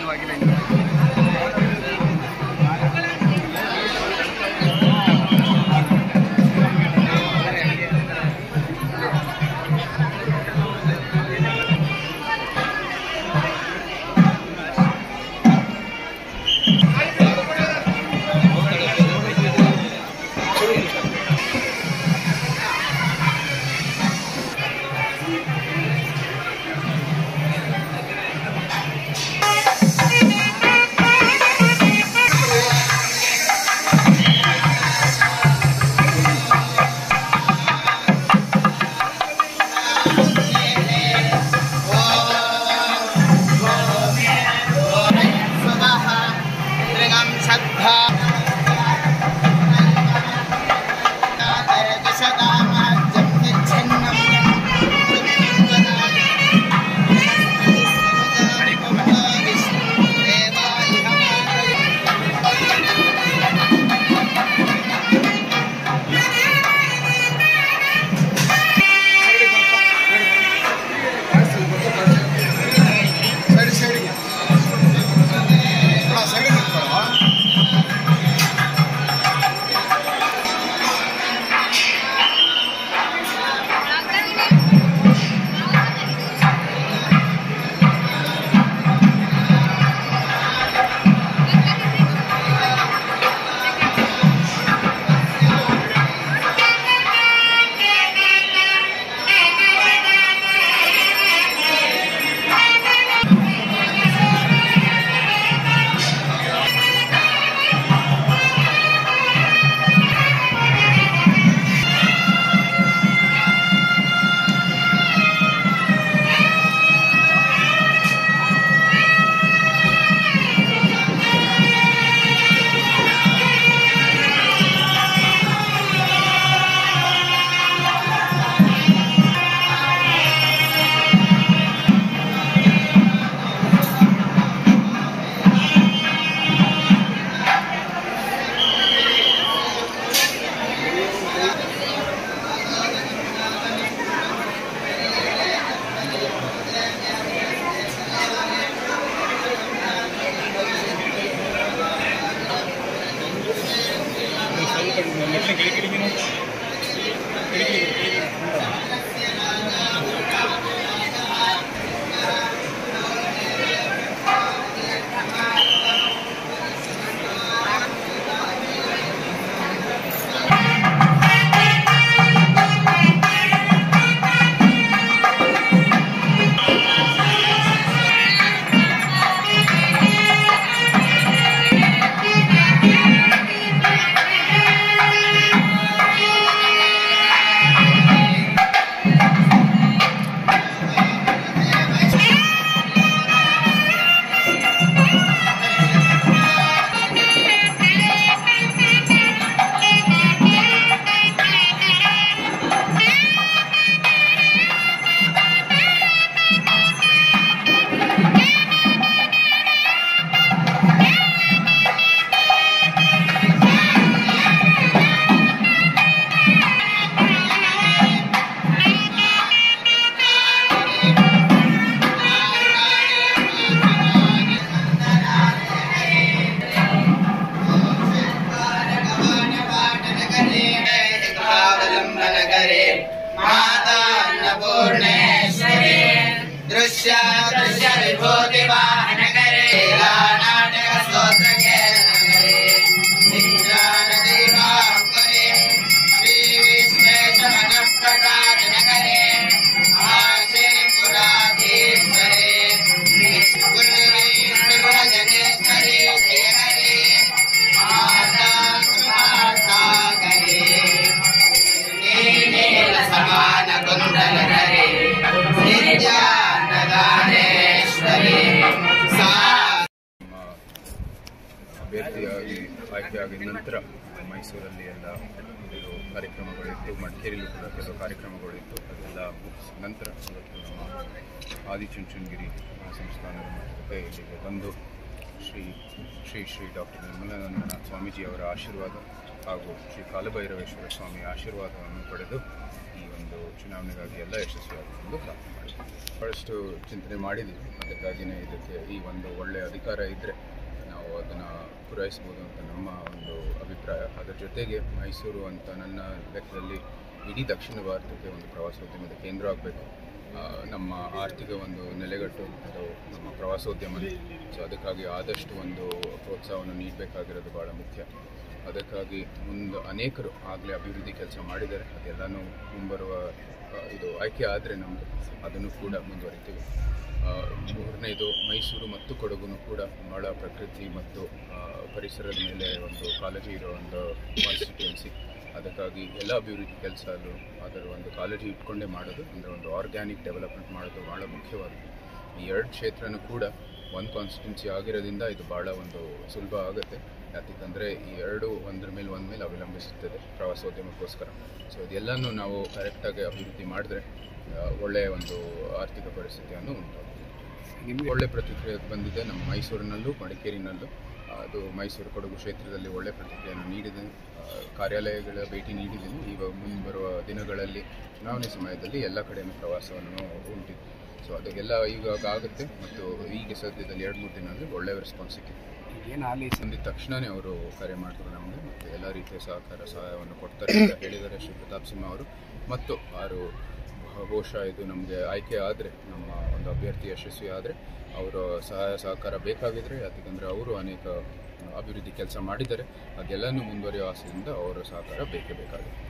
ಧನ್ಯವಾದವಾಗಿ ಧನ್ಯವಾದ ಸೈಡ್ ಸೈಡ್ಗೆ ಸೈಡ್ ನಿಂತ್ಕೊಳ್ಳೋ ಅವಲಂಬನಕರೆ ಮಾತಾ ಅನ್ನಪೂರ್ಣೇಶ್ವರಿ ದೃಶ್ಯ ದೃಶ್ಯ ವಿಭೂತಿ ವಾಹನಕರೆ ನಾಟಕ ಸ್ತೋತ್ರ ಕೇಳನಕರೆ ನಿಜ್ಞಾನ ದೀಪಾಂಕರೆ ಶ್ರೀ ವಿಶ್ವೇಶ ಪ್ರಕಾಶನಕರೆ ಆಶೆ ಪುರಾಧೀಶ್ವರೆ ಗುರುವೇ ತ್ರಿಭುವಜನೇಶ್ವರಿ ಜಯಕರೆ ಮಾತಾ ಕೃಪಾಸಾಗರೆ ನೀಲ ಸಮಾನ ಕುಂದಲಧರೆ ನಿತ್ಯಾನದಾನೇಶ್ವರಿ ಸಾ ಅಭ್ಯರ್ಥಿಯಾಗಿ ಆಯ್ಕೆಯಾಗಿದ ನಂತರ ಮೈಸೂರಲ್ಲಿ ಎಲ್ಲ ಕೆಲವು ಕಾರ್ಯಕ್ರಮಗಳಿತ್ತು ಮಡಿಕೇರಿಯಲ್ಲೂ ಕೂಡ ಕೆಲವು ಕಾರ್ಯಕ್ರಮಗಳಿತ್ತು ಅದೆಲ್ಲ ಮುಗಿಸಿದ ನಂತರ ಇವತ್ತು ನಮ್ಮ ಆದಿಚುಂಚನಗಿರಿ ಸಂಸ್ಥಾನದ ಮಠಕ್ಕೆ ಇಲ್ಲಿಗೆ ಬಂದು ಶ್ರೀ ಶ್ರೀ ಶ್ರೀ ಡಾಕ್ಟರ್ ನಿರ್ಮಲಾನಂದನ ಸ್ವಾಮೀಜಿಯವರ ಆಶೀರ್ವಾದ ಹಾಗೂ ಶ್ರೀ ಕಾಲಭೈರವೇಶ್ವರ ಸ್ವಾಮಿಯ ಆಶೀರ್ವಾದವನ್ನು ಪಡೆದು ಈ ಒಂದು ಒಂದು ಚುನಾವಣೆಗಾಗಿ ಎಲ್ಲ ಯಶಸ್ವಿಯಾಗಲಿ ಎಂದು ಪ್ರಾರ್ಥನೆ ಮಾಡಿದ್ವಿ ಬಹಳಷ್ಟು ಚಿಂತನೆ ಮಾಡಿದ್ವಿ ಅದಕ್ಕಾಗಿಯೇ ಇದಕ್ಕೆ ಈ ಒಂದು ಒಳ್ಳೆಯ ಅಧಿಕಾರ ಇದ್ದರೆ ನಾವು ಅದನ್ನು ಪೂರೈಸ್ಬೋದು ಅಂತ ನಮ್ಮ ಒಂದು ಅಭಿಪ್ರಾಯ ಅದರ ಜೊತೆಗೆ ಮೈಸೂರು ಅಂತ ನನ್ನ ಲೆಕ್ಕದಲ್ಲಿ ಇಡೀ ದಕ್ಷಿಣ ಭಾರತಕ್ಕೆ ಒಂದು ಪ್ರವಾಸೋದ್ಯಮದ ಕೇಂದ್ರ ಆಗಬೇಕು ನಮ್ಮ ಆರ್ಥಿಕ ಒಂದು ನೆಲೆಗಟ್ಟು ಅದು ನಮ್ಮ ಪ್ರವಾಸೋದ್ಯಮ ಸೊ ಅದಕ್ಕಾಗಿ ಆದಷ್ಟು ಒಂದು ಪ್ರೋತ್ಸಾಹವನ್ನು ನೀಡಬೇಕಾಗಿರೋದು ಭಾಳ ಮುಖ್ಯ ಅದಕ್ಕಾಗಿ ಮುಂದೆ ಅನೇಕರು ಆಗಲೇ ಅಭಿವೃದ್ಧಿ ಕೆಲಸ ಮಾಡಿದ್ದಾರೆ ಅದೆಲ್ಲನೂ ಮುಂಬರುವ ಆ, ಇದು ಆಯ್ಕೆ ಆದರೆ ನಮ್ಮದು ಅದನ್ನು ಕೂಡ ಮುಂದುವರಿತೀವಿ ಆ, ಮೂರನೇದು ಮೈಸೂರು ಮತ್ತು ಕೊಡಗುನು ಕೂಡ ಭಾಳ ಪ್ರಕೃತಿ ಮತ್ತು ಆ, ಪರಿಸರದ ಮೇಲೆ ಒಂದು ಕಾಳಜಿ ಇರೋ ಒಂದು ಕಾನ್ಸ್ಟಿಟ್ಯೂನ್ಸಿ ಅದಕ್ಕಾಗಿ ಎಲ್ಲ ಅಭಿವೃದ್ಧಿ ಕೆಲಸ ಅದು ಅದರ ಒಂದು ಕಾಳಜಿ ಇಟ್ಕೊಂಡೇ ಮಾಡೋದು ಅಂದರೆ ಒಂದು ಆರ್ಗ್ಯಾನಿಕ್ ಡೆವಲಪ್ಮೆಂಟ್ ಮಾಡೋದು ಭಾಳ ಮುಖ್ಯವಾದ್ದು ಈ ಎರಡು ಕ್ಷೇತ್ರನೂ ಕೂಡ ಒಂದು ಕಾನ್ಸ್ಟಿಟ್ಯೂನ್ಸಿ ಆಗಿರೋದ್ರಿಂದ ಇದು ಭಾಳ ಒಂದು ಸುಲಭ ಆಗುತ್ತೆ ಯಾಕಂದರೆ ಈ ಎರಡು ಒಂದ್ರ ಮೇಲೆ ಒಂದ ಮೇಲೆ ಅವಲಂಬಿಸುತ್ತದೆ ಪ್ರವಾಸೋದ್ಯಮಕ್ಕೋಸ್ಕರ ಸೊ ಇದೆಲ್ಲನೂ ನಾವು ಕರೆಕ್ಟಾಗಿ ಅಭಿವೃದ್ಧಿ ಮಾಡಿದ್ರೆ ಆ, ಒಳ್ಳೆಯ ಒಂದು ಆರ್ಥಿಕ ಪರಿಸ್ಥಿತಿಯನ್ನು ಉಂಟಾಗುತ್ತೆ ನಿಮಗೆ ಒಳ್ಳೆ ಪ್ರತಿಕ್ರಿಯೆ ಬಂದಿದೆ ನಮ್ಮ ಮೈಸೂರಿನಲ್ಲೂ ಮಡಿಕೇರಿನಲ್ಲೂ ಅದು ಮೈಸೂರು ಕೊಡಗು ಕ್ಷೇತ್ರದಲ್ಲಿ ಒಳ್ಳೆ ಪ್ರತಿಕ್ರಿಯೆಯನ್ನು ನೀಡಿದೆ ಆ, ಕಾರ್ಯಾಲಯಗಳ ಭೇಟಿ ನೀಡಿದ್ದೀನಿ ಈಗ ಮುಂಬರುವ ದಿನಗಳಲ್ಲಿ ಚುನಾವಣೆ ಸಮಯದಲ್ಲಿ ಎಲ್ಲ ಕಡೆಯೂ ಪ್ರವಾಸವನ್ನು ಉಂಟಿದೆ ಸೊ ಅದಕ್ಕೆಲ್ಲ ಇವಾಗ ಆಗುತ್ತೆ ಮತ್ತು ಈಗ ಸದ್ಯದಲ್ಲಿ ಎರಡು ಮೂರು ದಿನದಲ್ಲಿ ಒಳ್ಳೆಯ ರೆಸ್ಪಾನ್ಸ್ ಸಿಕ್ಕಿದೆ ಏನು ಆಗಲಿ ಬಂದಿದ ತಕ್ಷಣವೇ ಅವರು ಕರೆ ಮಾಡಿದ್ರು ನಮಗೆ ಮತ್ತು ಎಲ್ಲ ರೀತಿಯ ಸಹಕಾರ ಸಹಾಯವನ್ನು ಕೊಡ್ತಾರೆ ಅಂತ ಹೇಳಿದ್ದಾರೆ ಶ್ರೀ ಪ್ರತಾಪ್ ಸಿಂಹ ಅವರು ಮತ್ತು ಅವರು ಬಹುಶಃ ಇದು ನಮಗೆ ಆಯ್ಕೆ ಆದರೆ ನಮ್ಮ ಒಂದು ಅಭ್ಯರ್ಥಿ ಯಶಸ್ವಿ ಆದರೆ ಅವರ ಸಹಾಯ ಸಹಕಾರ ಬೇಕಾಗಿದ್ರೆ ಯಾಕಂದರೆ ಅವರು ಅನೇಕ ಅಭಿವೃದ್ಧಿ ಕೆಲಸ ಮಾಡಿದ್ದಾರೆ ಅದೆಲ್ಲನೂ ಮುಂದುವರಿಯುವ ಆಸೆಯಿಂದ ಅವರ ಸಹಕಾರ ಬೇಕೇ ಬೇಕಾಗಿದೆ